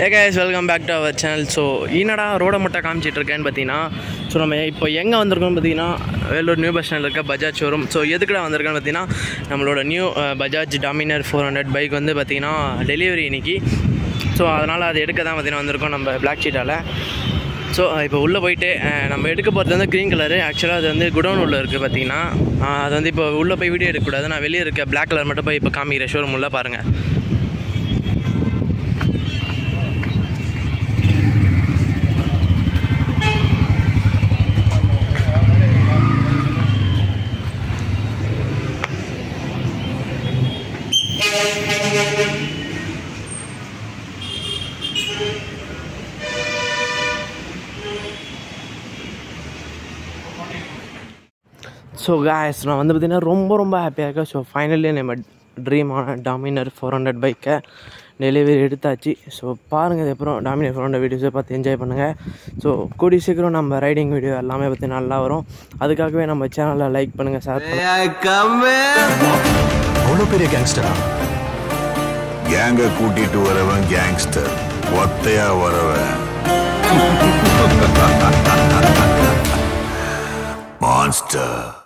A guys welcome back to our channel so என்னடா ரோட மட்டும் காமிச்சிட்டு இருக்கேன்னு பார்த்தீங்கன்னா ஸோ நம்ம இப்போ எங்கே வந்திருக்கோம்னு பார்த்தீங்கன்னா வேலூர் நியூ பஸ் ஸ்டாண்டில் இருக்க பஜாஜ் ஷோரூம் ஸோ எதுக்குடா வந்திருக்கேன்னு பார்த்தீங்கன்னா நம்மளோட new Bajaj Dominar four hundred bike வந்து பார்த்தீங்கன்னா டெலிவரி இன்னைக்கு ஸோ அதனால் அது எடுக்க தான் பார்த்தீங்கன்னா வந்திருக்கோம் நம்ம பிளாக் ஷீட்டால் ஸோ இப்போ உள்ளே போயிட்டு அஹ், நம்ம எடுக்க போகிறது வந்து க்ரீன் கலரு ஆக்சுவலாக அது வந்து குடோன் உள்ள இருக்குது பார்த்தீங்கன்னா அஹ், அது வந்து இப்போ உள்ளே போய் வீடியோ எடுக்கக்கூடாது நான் வெளியே இருக்க பிளாக் கலர் மட்டும் போய் இப்போ காமிக்கிறேன் ஷோரூம் உள்ள பாருங்கள் ஸோ guys நான் வந்து பார்த்தீங்கன்னா ரொம்ப ரொம்ப ஹாப்பியாக இருக்கேன் ஸோ ஃபைனலி நம்ம ட்ரீமான டாமினர் ஃபோர் ஹண்ட்ரட் பைக்கை டெலிவரி எடுத்தாச்சு ஸோ பாருங்கள் இது அப்புறம் டாமினர் ஃபோர் ஹண்ட்ரட் வீடியோஸை பார்த்து என்ஜாய் பண்ணுங்கள் ஸோ கூடிய சீக்கிரம் நம்ம ரைடிங் வீடியோ எல்லாமே பற்றி நல்லா வரும் அதுக்காகவே நம்ம சேனலை லைக் பண்ணுங்கள் ஷேர் பண்ணுங்கள் அவ்வளோ பெரிய கேங்ஸ்டரா கேங்க கூட்டிட்டு வரவன் கேங்ஸ்டர் ஒத்தையா வரவன் மான்ஸ்டர்